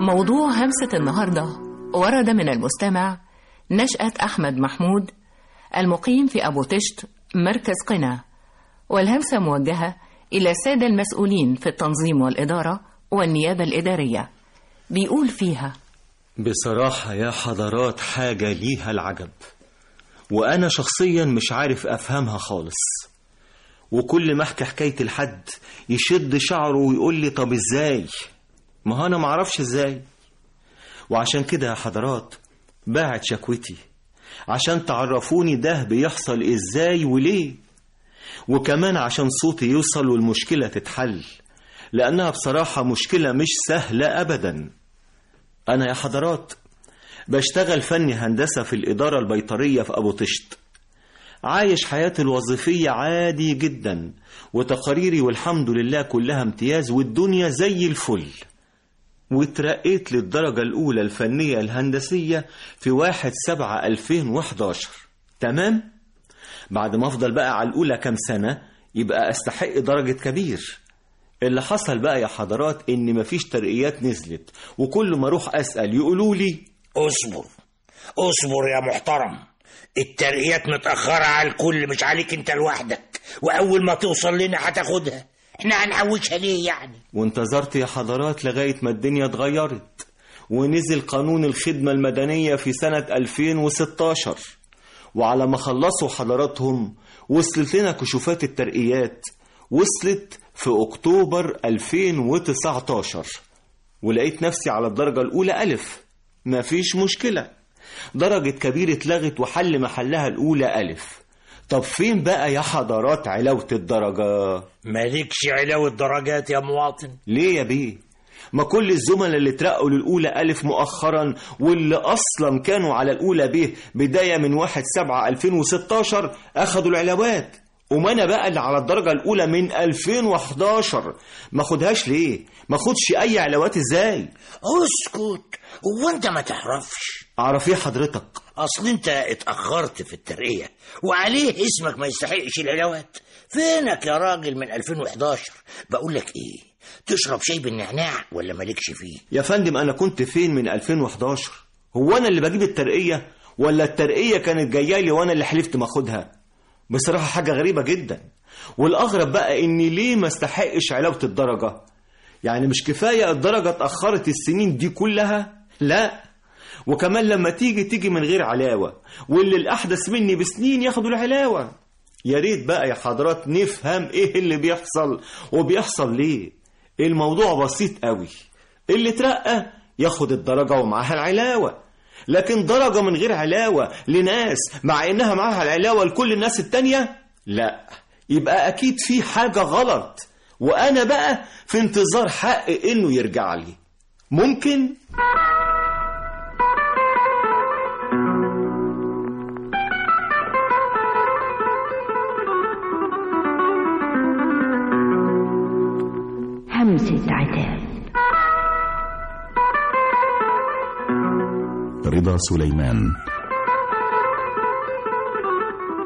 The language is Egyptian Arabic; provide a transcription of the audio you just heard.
موضوع همسة النهاردة ورد من المستمع نشأة أحمد محمود المقيم في أبو تشت مركز قنا والهمسة موجهة إلى السادة المسؤولين في التنظيم والإدارة والنيابة الإدارية بيقول فيها بصراحة يا حضرات حاجة ليها العجب وأنا شخصيا مش عارف أفهمها خالص وكل ما أحكي حكاية لحد يشد شعره ويقول لي طب إزاي ما هو أنا معرفش إزاي وعشان كده يا حضرات باعت شكوتي عشان تعرفوني ده بيحصل إزاي وليه وكمان عشان صوتي يوصل والمشكلة تتحل لأنها بصراحة مشكلة مش سهلة أبدا أنا يا حضرات بشتغل فني هندسة في الإدارة البيطرية في أبو طشت عايش حياتي الوظيفية عادي جدا وتقاريري والحمد لله كلها امتياز والدنيا زي الفل واترقيت للدرجة الأولى الفنية الهندسية في واحد سبعة ألفين وحداشر تمام؟ بعد ما أفضل بقى على الأولى كام سنة يبقى أستحق درجة كبير اللي حصل بقى يا حضرات إن مفيش ترقيات نزلت وكل ما أروح أسأل يقولوا لي اصبر اصبر يا محترم الترقيات متأخرة على الكل مش عليك انت لوحدك وأول ما توصل لنا هتاخدها احنا هنحوشها ليه يعني وانتظرت يا حضرات لغاية ما الدنيا اتغيرت ونزل قانون الخدمة المدنية في سنة 2016 وعلى ما خلصوا حضراتهم وصلت لنا كشوفات الترقيات وصلت في أكتوبر 2019 ولقيت نفسي على الدرجة الأولى ألف مفيش مشكلة درجة كبير اتلغت وحل محلها الأولى ألف طب فين بقى يا حضرات علاوة الدرجة مالكش علاوة درجات يا مواطن ليه يا بيه ما كل الزملاء اللي اترقوا للأولى ألف مؤخرا واللي أصلا كانوا على الأولى ب بداية من واحد سبعة 2016 أخدوا العلاوات وما أنا بقى اللي على الدرجة الأولى من 2011 ما خدهاش ليه ما خدش أي علاوات إزاي اسكت هو انت ما تعرفش أعرف إيه حضرتك اصل انت اتأخرت في الترقية وعليه اسمك ما يستحقش العلاوات فينك يا راجل من 2011 بقول لك ايه تشرب شاي بالنعناع ولا مالكش فيه يا فندم أنا كنت فين من 2011 هو أنا اللي بجيب الترقية ولا الترقية كانت جاية لي وأنا اللي حلفت ما أخدها بصراحة حاجة غريبة جدا والأغرب بقى إني ليه ما استحقش علاوة الدرجة يعني مش كفاية الدرجة اتأخرت السنين دي كلها لا وكمان لما تيجي تيجي من غير علاوة واللي الأحدث مني بسنين ياخدوا العلاوة يا ريت بقى يا حضرات نفهم ايه اللي بيحصل وبيحصل ليه الموضوع بسيط قوي اللي اترقى ياخد الدرجة ومعاها العلاوة لكن درجة من غير علاوة لناس مع انها معاها العلاوة لكل الناس التانية لا يبقى اكيد في حاجة غلط وانا بقى في انتظار حق انه يرجع لي ممكن همسة عتاب رضا سليمان